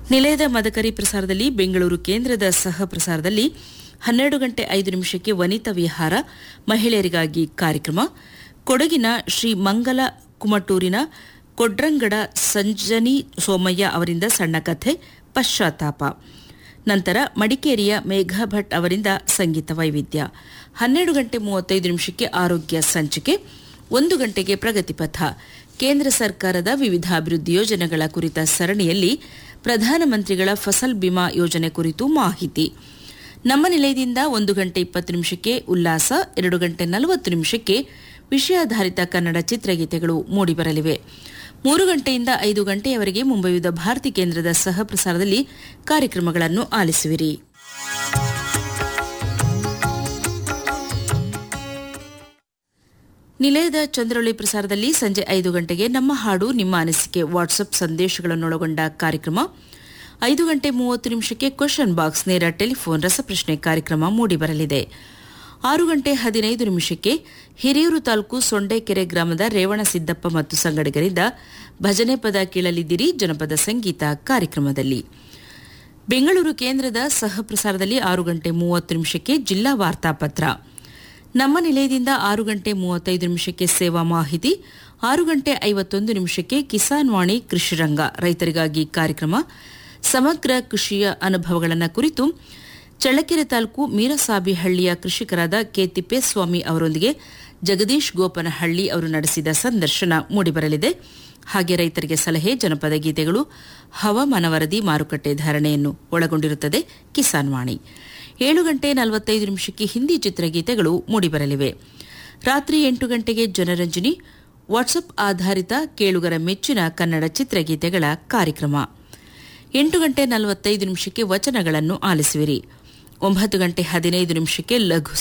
ನಿಲಯದ ಮದಕರಿ ಪ್ರಸಾರದಲ್ಲಿ ಬೆಂಗಳೂರು ಕೇಂದ್ರದ ಸಹ ಪ್ರಸಾರದಲ್ಲಿ ಹನ್ನೆರಡು ಗಂಟೆ ಐದು ನಿಮಿಷಕ್ಕೆ ವನಿತಾ ವಿಹಾರ ಮಹಿಳೆಯರಿಗಾಗಿ ಕಾರ್ಯಕ್ರಮ ಕೊಡಗಿನ ಶ್ರೀ ಮಂಗಲ ಕುಮಟೂರಿನ ಕೊಡ್ರಂಗಡ ಸಂಜನಿ ಸೋಮಯ್ಯ ಅವರಿಂದ ಸಣ್ಣ ಕಥೆ ಪಶ್ಚಾತ್ತಾಪ ನಂತರ ಮಡಿಕೇರಿಯ ಮೇಘಾ ಭಟ್ ಅವರಿಂದ ಸಂಗೀತ ವೈವಿಧ್ಯ ಹನ್ನೆರಡು ಗಂಟೆ ಮೂವತ್ತೈದು ನಿಮಿಷಕ್ಕೆ ಆರೋಗ್ಯ ಸಂಚಿಕೆ ಒಂದು ಗಂಟೆಗೆ ಪ್ರಗತಿಪಥ ಕೇಂದ್ರ ಸರ್ಕಾರದ ವಿವಿಧ ಅಭಿವೃದ್ಧಿ ಯೋಜನೆಗಳ ಕುರಿತ ಸರಣಿಯಲ್ಲಿ ಪ್ರಧಾನಮಂತ್ರಿಗಳ ಫಸಲ್ ಬಿಮಾ ಯೋಜನೆ ಕುರಿತು ಮಾಹಿತಿ ನಮ್ಮ ನಿಲಯದಿಂದ ಒಂದು ಗಂಟೆ ಇಪ್ಪತ್ತು ನಿಮಿಷಕ್ಕೆ ಉಲ್ಲಾಸ ಎರಡು ಗಂಟೆ ನಲವತ್ತು ನಿಮಿಷಕ್ಕೆ ವಿಷಯಾಧಾರಿತ ಕನ್ನಡ ಚಿತ್ರಗೀತೆಗಳು ಮೂಡಿಬರಲಿವೆ ಮೂರು ಗಂಟೆಯಿಂದ ಐದು ಗಂಟೆಯವರೆಗೆ ಮುಂಬೈದ ಭಾರತಿ ಕೇಂದ್ರದ ಸಹ ಪ್ರಸಾರದಲ್ಲಿ ಕಾರ್ಯಕ್ರಮಗಳನ್ನು ಆಲಿಸುವಿರಿ ನಿಲಯದ ಚಂದ್ರೊಳಿ ಪ್ರಸಾರದಲ್ಲಿ ಸಂಜೆ ಐದು ಗಂಟೆಗೆ ನಮ್ಮ ಹಾಡು ನಿಮ್ಮ ಅನಿಸಿಕೆ ವಾಟ್ಸಪ್ ಸಂದೇಶಗಳನ್ನೊಳಗೊಂಡ ಕಾರ್ಯಕ್ರಮ ಐದು ಗಂಟೆ ಮೂವತ್ತು ನಿಮಿಷಕ್ಕೆ ಕ್ವಶನ್ ಬಾಕ್ಸ್ ನೇರ ಟೆಲಿಫೋನ್ ರಸಪ್ರಶ್ನೆ ಕಾರ್ಯಕ್ರಮ ಮೂಡಿಬರಲಿದೆ ಆರು ಗಂಟೆ ಹದಿನೈದು ನಿಮಿಷಕ್ಕೆ ಹಿರಿಯೂರು ತಾಲೂಕು ಸೊಂಡೆಕೆರೆ ಗ್ರಾಮದ ರೇವಣ ಸಿದ್ದಪ್ಪ ಮತ್ತು ಸಂಗಡಿಗರಿಂದ ಭಜನೆ ಪದ ಕೇಳಲಿದ್ದಿರಿ ಜನಪದ ಸಂಗೀತ ಕಾರ್ಯಕ್ರಮದಲ್ಲಿ ಬೆಂಗಳೂರು ಕೇಂದ್ರದ ಸಹ ಪ್ರಸಾರದಲ್ಲಿ ಆರು ಗಂಟೆ ಮೂವತ್ತು ನಿಮಿಷಕ್ಕೆ ಜಿಲ್ಲಾ ವಾರ್ತಾಪತ್ರ ನಮ್ಮ ನಿಲಯದಿಂದ ಆರು ಗಂಟೆ ಮೂವತ್ತೈದು ನಿಮಿಷಕ್ಕೆ ಸೇವಾ ಮಾಹಿತಿ ಆರು ಗಂಟೆ ಐವತ್ತೊಂದು ನಿಮಿಷಕ್ಕೆ ಕಿಸಾನ್ ವಾಣಿ ಕೃಷಿರಂಗ ರೈತರಿಗಾಗಿ ಕಾರ್ಯಕ್ರಮ ಸಮಗ್ರ ಕೃಷಿಯ ಅನುಭವಗಳನ್ನು ಕುರಿತು ಚಳ್ಳಕೆರೆ ತಾಲೂಕು ಮೀರಸಾಬಿಹಳ್ಳಿಯ ಕೃಷಿಕರಾದ ಕೆ ತಿಪ್ಪೇಸ್ವಾಮಿ ಅವರೊಂದಿಗೆ ಜಗದೀಶ್ ಗೋಪನಹಳ್ಳಿ ಅವರು ನಡೆಸಿದ ಸಂದರ್ಶನ ಮೂಡಿಬರಲಿದೆ ಹಾಗೆ ರೈತರಿಗೆ ಸಲಹೆ ಜನಪದ ಗೀತೆಗಳು ಹವಾಮಾನ ವರದಿ ಮಾರುಕಟ್ಟೆ ಧಾರಣೆಯನ್ನು ಒಳಗೊಂಡಿರುತ್ತದೆ ಕಿಸಾನ್ ವಾಣಿ ಏಳು ಗಂಟೆ ನಲವತ್ತೈದು ನಿಮಿಷಕ್ಕೆ ಹಿಂದಿ ಚಿತ್ರಗೀತೆಗಳು ಮೂಡಿಬರಲಿವೆ ರಾತ್ರಿ ಎಂಟು ಗಂಟೆಗೆ ಜನರಂಜನಿ ವಾಟ್ಸಪ್ ಆಧಾರಿತ ಕೇಳುಗರ ಮೆಚ್ಚಿನ ಕನ್ನಡ ಚಿತ್ರಗೀತೆಗಳ ಕಾರ್ಯಕ್ರಮ ಎಂಟು ಗಂಟೆ ನಲವತ್ತೈದು ನಿಮಿಷಕ್ಕೆ ವಚನಗಳನ್ನು ಆಲಿಸುವಿರಿ ಒಂಬತ್ತು ಗಂಟೆ ಹದಿನೈದು ನಿಮಿಷಕ್ಕೆ ಲಘು